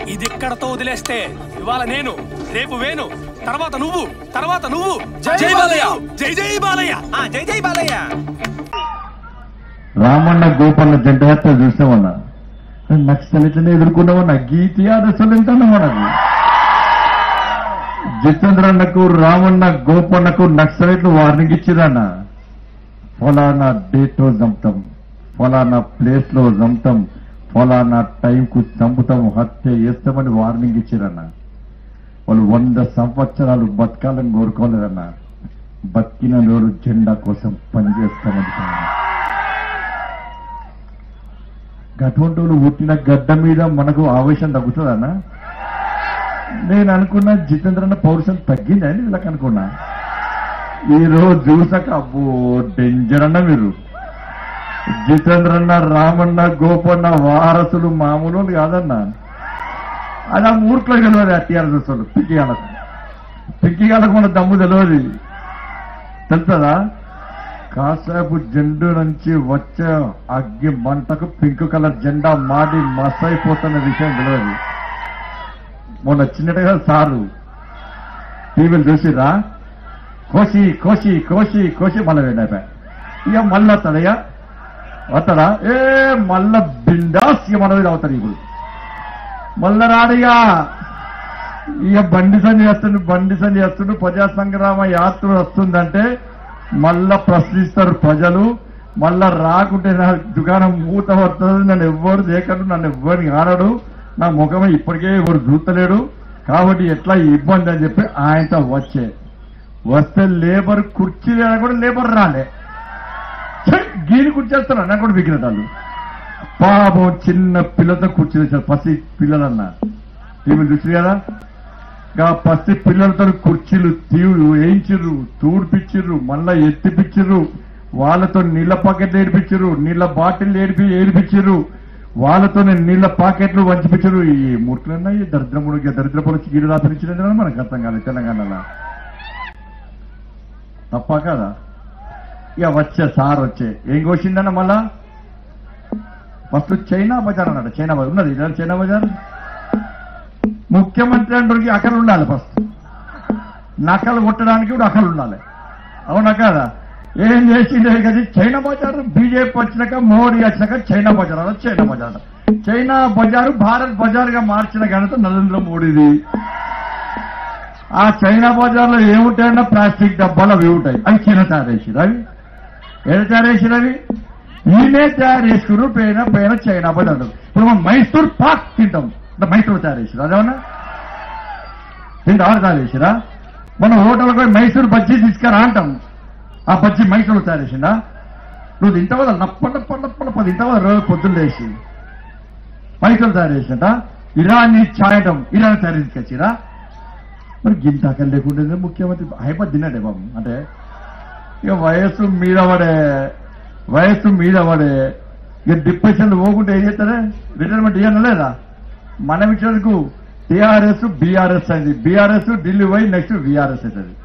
ఇది ఇక్కడతో వదిలేస్తే ఇవాళ నేను రేపు వేణు తర్వాత నువ్వు తర్వాత నువ్వు జై బాలయ్య జై జై బాలయ్య జై జై బాలయ్య రామన్న గోపన్న జంట హత్య చూసామన్నా నక్సలిట్లనే ఎదుర్కొన్నామన్నా గీతి ఆదర్శలు మనకు జితేంద్రన్నకు రామన్న గోపన్నకు నక్సలైట్లు వార్నింగ్ ఇచ్చిరన్న ఫలానా డేట్ లో చంపుతాం ఫలానా ప్లేస్ లో చంపుతాం ఫలానా టైంకు చంపుతాం హత్య చేస్తామని వార్నింగ్ ఇచ్చిరన్న వాళ్ళు వంద సంవత్సరాలు బతకాలని కోరుకోలేదన్న బతికిన రోజు జెండా కోసం పనిచేస్తామని అటువంటి వాళ్ళు పుట్టిన గడ్డ మీద మనకు ఆవేశం తగ్గుతుందన్న నేను అనుకున్న జితేంద్రన్న పౌరుషం తగ్గింది అని వీళ్ళకి అనుకున్నా ఈ రోజు చూసాక అబ్బో డేంజర్ అన్న మీరు జితేంద్రన్న రామన్న గోపన్న వారసులు మామూలు వాళ్ళు కాదన్న అది ఆ మూర్ఖులో తెలియదు ఆ టీఆర్ఎస్ వాళ్ళు పిక్కిగాలకు పిక్కిగాలకు మన దమ్ము తెలియదు తెలుస్తుందా కాసేపు జెండు నుంచి వచ్చే అగ్గి మంటకు పింక్ కలర్ జెండా మాడి మసైపోతున్న విషయం తెలియదు మొన్న చిన్నట్టుగా సారు టీవీలు చూసిరా కోసి కోసి కోసి కోసి మళ్ళీ వెళ్ళిపోయా ఇక మళ్ళీ వస్తాడయ్యా వస్తాడా ఏ మళ్ళా బిందాస్ ఇక మన మీద అవుతాడు ఇప్పుడు మళ్ళా రాడిగా ఇక బండి సంజయ్ చేస్తుండు బండి సంజయ్ చేస్తుండు ప్రజా సంగ్రామ యాత్ర వస్తుందంటే మళ్ళా ప్రశ్నిస్తారు ప్రజలు మళ్ళా రాకుంటే నా దుకాణం మూత పడుతుంది నన్ను ఎవ్వరు దేకడు నన్ను ఎవ్వరిని ఆనడు నా ముఖమే ఇప్పటికే ఎవరు చూస్తలేడు కాబట్టి ఎట్లా ఇబ్బంది అని చెప్పి ఆయనతో వచ్చే వస్తే లేబర్ కుర్చీ లేడా కూడా లేబర్ రాలే ఛే, గీని కుర్చేస్తారు అన్న కూడా విగ్రహాలు పాపం చిన్న పిల్లలతో కుర్చీ వేశారు పసి పిల్లలన్నా టీవీలు చూసి కదా గా పసి పిల్లలతో కుర్చీలు తీవు వేయించిర్రు తూడిపిచ్చిర్రు మళ్ళా ఎత్తిపిచ్చిర్రు వాళ్ళతో నీళ్ల పాకెట్లు ఏడిపించారు నీళ్ల బాటిల్ ఏడిపి ఏడిపించారు వాళ్ళతోనే నీళ్ల పాకెట్లు వంచిపించారు ఈ మూర్ఖులన్నా ఈ దరిద్రముడు దరిద్రపులు గీడు రాపించినది మనకు అర్థం కాలేదు తెలంగాణలో తప్ప కదా ఇక వచ్చే సార్ వచ్చే ఏం కోసిందన్న మళ్ళా ఫస్ట్ చైనా బజార్ అన్నాడు చైనా బజార్ ఉన్నది ఇదా చైనా బజార్ ముఖ్యమంత్రి అంటే అక్కలు ఉండాలి ఫస్ట్ నకలు కొట్టడానికి కూడా అక్కలు ఉండాలి అవునా కదా ఏం చేసిండే కదా చైనా బజార్ బీజేపీ వచ్చినాక మోడీ వచ్చినాక చైనా బజార్ అన్న చైనా బజార్ చైనా బజారు భారత్ బజార్ గా మార్చిన ఘనత నరేంద్ర మోడీది ఆ చైనా బజార్ లో ఏముంటాయన్నా ప్లాస్టిక్ డబ్బాలు అవి ఉంటాయి అవి చైనా తయారు చేసిరు అవి ఏదో తయారు చేసిరు అవి ఈయనే తయారు చేసుకున్నారు పైన పైన చైనా బజార్ ఇప్పుడు మనం మైసూర్ పాక్ తింటాం అంటే మైసూర్ తయారు చేసిరు అదేమన్నా తింటే ఎవరు తయారు చేసిరా మనం హోటల్కి పోయి మైసూర్ బజ్జీ తీసుకురా అంటాం ఆ బజ్జీ మైసూర్ తయారు చేసిందా నువ్వు తింటావు కదా నప్ప నప్ప నప్ప నప్ప తింటావు కదా రోజు పొద్దున్న లేచి మైసూర్ తయారు చేసిందా ఇరానీ చాయటం ఇరాన్ తయారు తీసుకొచ్చిరా మరి గింత అక్కడ లేకుండా ముఖ్యమంత్రి హైపర్ తిన్నాడే బాబు అంటే ఇక వయస్సు మీద పడే వయస్సు మీద పడే ఇక డిప్రెషన్ పోకుంటే ఏం చేస్తారే రిటైర్మెంట్ ఇవ్వను లేదా మన విషయాలకు టీఆర్ఎస్ బీఆర్ఎస్ అయింది బీఆర్ఎస్ ఢిల్లీ పోయి నెక్స్ట్ బీఆర్ఎస్ అవుతుంది